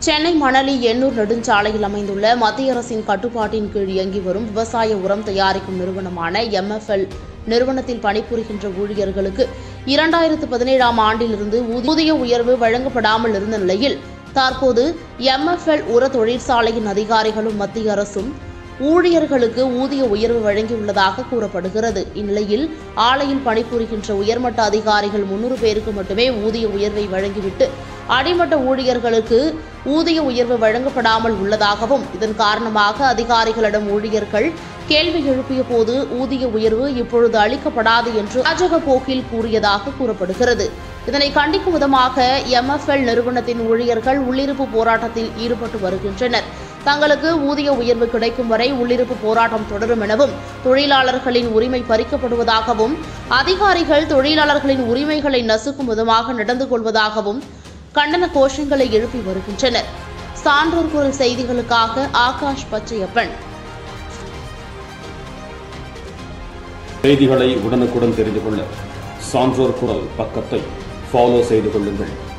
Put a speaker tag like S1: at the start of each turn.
S1: சென்னை மணலி எண்ணூர் நெடுஞ்சாலையில் அமைந்துள்ள மத்திய அரசின் கட்டுப்பாட்டின் கீழ் இயங்கி வரும் விவசாய உரம் தயாரிக்கும் நிறுவனமான எம்எஃப்எல் நிறுவனத்தில் பணிபுரிகின்ற ஊழியர்களுக்கு இரண்டாயிரத்து பதினேழாம் ஆண்டிலிருந்து ஊதிய உயர்வு வழங்கப்படாமல் இருந்த நிலையில் தற்போது எம்எஃப்எல் உர தொழிற்சாலையின் அதிகாரிகளும் மத்திய அரசும் ஊழியர்களுக்கு ஊதிய உயர்வு வழங்கியுள்ளதாக கூறப்படுகிறது இந்நிலையில் ஆலையில் பணிபுரிகின்ற உயர்மட்ட அதிகாரிகள் முன்னூறு பேருக்கு மட்டுமே ஊதிய உயர்வை வழங்கிவிட்டு அடிமட்ட ஊழியர்களுக்கு ஊதிய உயர்வு வழங்கப்படாமல் உள்ளதாகவும் இதன் காரணமாக அதிகாரிகளிடம் ஊழியர்கள் கேள்வி எழுப்பிய போது ஊதிய உயர்வு இப்பொழுது அளிக்கப்படாது என்று அஜக போக்கில் கூறியதாக கூறப்படுகிறது இதனை கண்டிக்கும் விதமாக எம்எஃப்எல் நிறுவனத்தின் ஊழியர்கள் உள்ளிருப்பு போராட்டத்தில் ஈடுபட்டு வருகின்றனர் தங்களுக்கு ஊதிய உயர்வு கிடைக்கும் வரை உள்ளிருப்பு போராட்டம் தொடரும் எனவும் தொழிலாளர்களின் உரிமை பறிக்கப்படுவதாகவும் அதிகாரிகள் தொழிலாளர்களின் உரிமைகளை நசுக்கும் விதமாக நடந்து கொள்வதாகவும் கண்டன கோஷங்களை எழுப்பி வருகின்றனர் சான்றோர் குரல் செய்திகளுக்காக ஆகாஷ் பச்சையப்பன்
S2: செய்திகளை உடனுக்குடன் தெரிந்து கொள்ள சான்றோர் குரல் பக்கத்தை ஃபாலோ செய்து கொள்ளுங்கள்